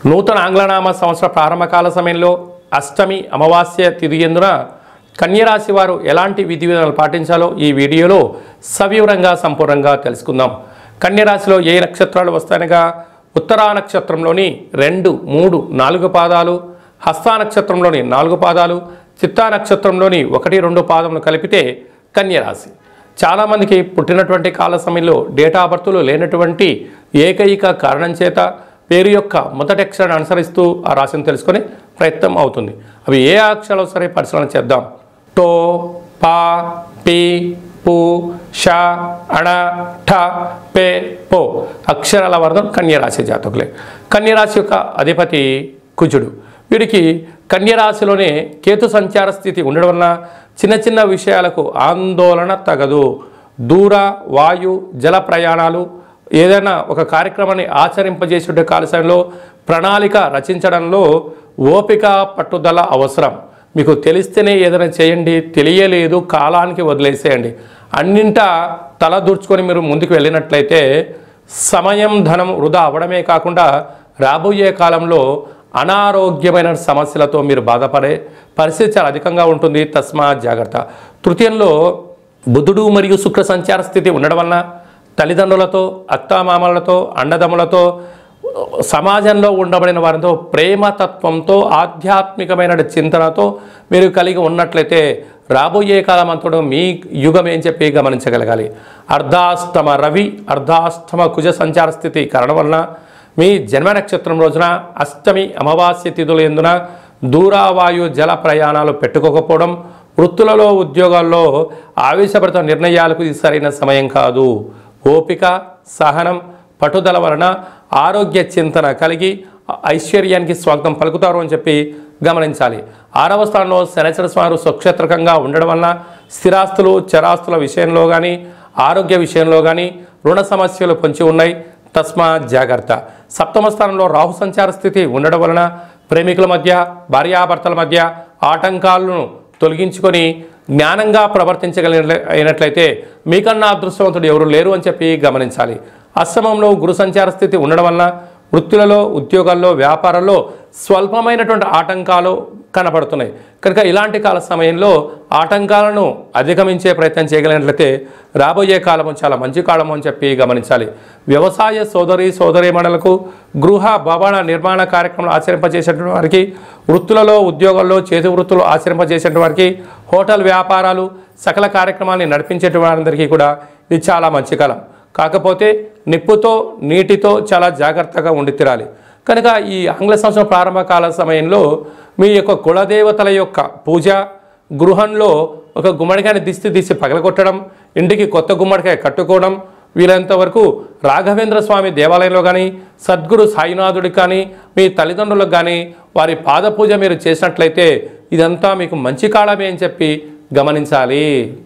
నూతన ఆంగ్లనామ సంవత్సర ప్రారంభకాల సమయంలో అష్టమి అమావాస్య తిథి ఎందున కన్యరాశి వారు ఎలాంటి విధి విధానాలు పాటించాలో ఈ వీడియోలో సవివరంగా సంపూర్ణంగా తెలుసుకుందాం కన్యరాశిలో ఏ నక్షత్రాలు వస్తాయనగా ఉత్తరా నక్షత్రంలోని రెండు మూడు నాలుగు పాదాలు హస్తా నక్షత్రంలోని నాలుగు పాదాలు చిత్తా నక్షత్రంలోని ఒకటి రెండు పాదములు కలిపితే కన్యరాశి చాలామందికి పుట్టినటువంటి కాల సమయంలో డేటా ఆఫ్ బర్త్లు లేనటువంటి ఏకైక కారణం చేత పేరు యొక్క మొదటి అక్షరాన్ని అనుసరిస్తూ ఆ రాశిని తెలుసుకొని ప్రయత్నం అవుతుంది అవి ఏ అక్షరాలు సరే పరిశీలన చేద్దాం టో పా పి పు ష అణ ఠ పే పో అక్షరాల వర్గం కన్యరాశి జాతకులే కన్యరాశి యొక్క అధిపతి కుజుడు వీడికి కన్యరాశిలోనే కేతు సంచార స్థితి ఉండడం వలన చిన్న చిన్న విషయాలకు ఆందోళన తగదు దూర వాయు జల ప్రయాణాలు ఏదైనా ఒక కార్యక్రమాన్ని ఆచరింపజేసే కాల సమయంలో ప్రణాళిక రచించడంలో ఓపిక పట్టుదల అవసరం మీకు తెలిస్తేనే ఏదైనా చేయండి తెలియలేదు కాలానికి వదిలేసేయండి అన్నింటా తల దూర్చుకొని మీరు ముందుకు వెళ్ళినట్లయితే సమయం ధనం వృధా అవ్వడమే కాకుండా రాబోయే కాలంలో అనారోగ్యమైన సమస్యలతో మీరు బాధపడే పరిస్థితి చాలా అధికంగా ఉంటుంది తస్మా జాగ్రత్త తృతీయంలో బుధుడు మరియు శుక్ర సంచార స్థితి ఉండడం వలన తల్లిదండ్రులతో అత్తామామలతో అండదమ్ములతో సమాజంలో ఉండబడిన వారితో ప్రేమతత్వంతో ఆధ్యాత్మికమైన చింతనతో మీరు కలిగి ఉన్నట్లయితే రాబోయే కాలం అంతటా మీ యుగం ఏం చెప్పి గమనించగలగాలి అర్ధాష్టమ రవి అర్ధాష్టమ కుజ సంచార స్థితి కారణం వలన మీ జన్మ నక్షత్రం రోజున అష్టమి అమావాస్య తిథులు ఎందున దూరావాయు జల ప్రయాణాలు పెట్టుకోకపోవడం వృత్తులలో ఉద్యోగాల్లో ఆవేశపడత నిర్ణయాలకు ఇది సరైన సమయం కాదు ఓపిక సహనం పట్టుదల వలన ఆరోగ్య చింతన కలిగి ఐశ్వర్యానికి స్వాగతం పలుకుతారు అని చెప్పి గమనించాలి ఆరవ స్థానంలో శనిచర స్వామి స్వక్షేత్రకంగా ఉండడం వలన స్థిరాస్తులు చరాస్తుల విషయంలో కానీ ఆరోగ్య విషయంలో కానీ రుణ సమస్యలు పొంచి ఉన్నాయి తస్మా జాగ్రత్త సప్తమ స్థానంలో రాహు సంచార స్థితి ఉండడం వలన ప్రేమికుల మధ్య భార్యాభర్తల మధ్య ఆటంకాలను తొలగించుకొని జ్ఞానంగా ప్రవర్తించగలిగిన అయినట్లయితే మీకన్నా అదృష్టవంతుడు ఎవరు లేరు అని చెప్పి గమనించాలి అష్టమంలో గురు సంచార స్థితి ఉండడం వలన వృత్తులలో ఉద్యోగాల్లో వ్యాపారాల్లో స్వల్పమైనటువంటి ఆటంకాలు కనపడుతున్నాయి కనుక ఇలాంటి కాల సమయంలో ఆటంకాలను అధిగమించే ప్రయత్నం చేయగలిగినట్లయితే రాబోయే కాలము చాలా మంచి కాలము అని చెప్పి గమనించాలి వ్యవసాయ సోదరి సోదరీమణులకు గృహ భవన నిర్మాణ కార్యక్రమాలు ఆచరింపజేసేటువంటి వారికి వృత్తులలో ఉద్యోగాల్లో చేతి వృత్తులు ఆచరింపజేసేటువంటి వారికి హోటల్ వ్యాపారాలు సకల కార్యక్రమాన్ని నడిపించేటువంటి వారందరికీ కూడా ఇది చాలా మంచి కాలం కాకపోతే నిప్పుతో నీటితో చాలా జాగ్రత్తగా ఉండి తీరాలి కనుక ఈ ఆంగ్ల సంవత్సరం ప్రారంభ కాల సమయంలో మీ యొక్క కులదేవతల యొక్క పూజ గృహంలో ఒక గుమ్మడికాయని దిష్టి తీసి పగలగొట్టడం ఇంటికి కొత్త గుమ్మడికాయ కట్టుకోవడం వీలైనంత వరకు రాఘవేంద్ర స్వామి దేవాలయంలో కానీ సద్గురు సాయినాథుడికి కానీ మీ తల్లిదండ్రులకు కానీ వారి పాద పూజ మీరు చేసినట్లయితే ఇదంతా మీకు మంచి కాలమే అని చెప్పి గమనించాలి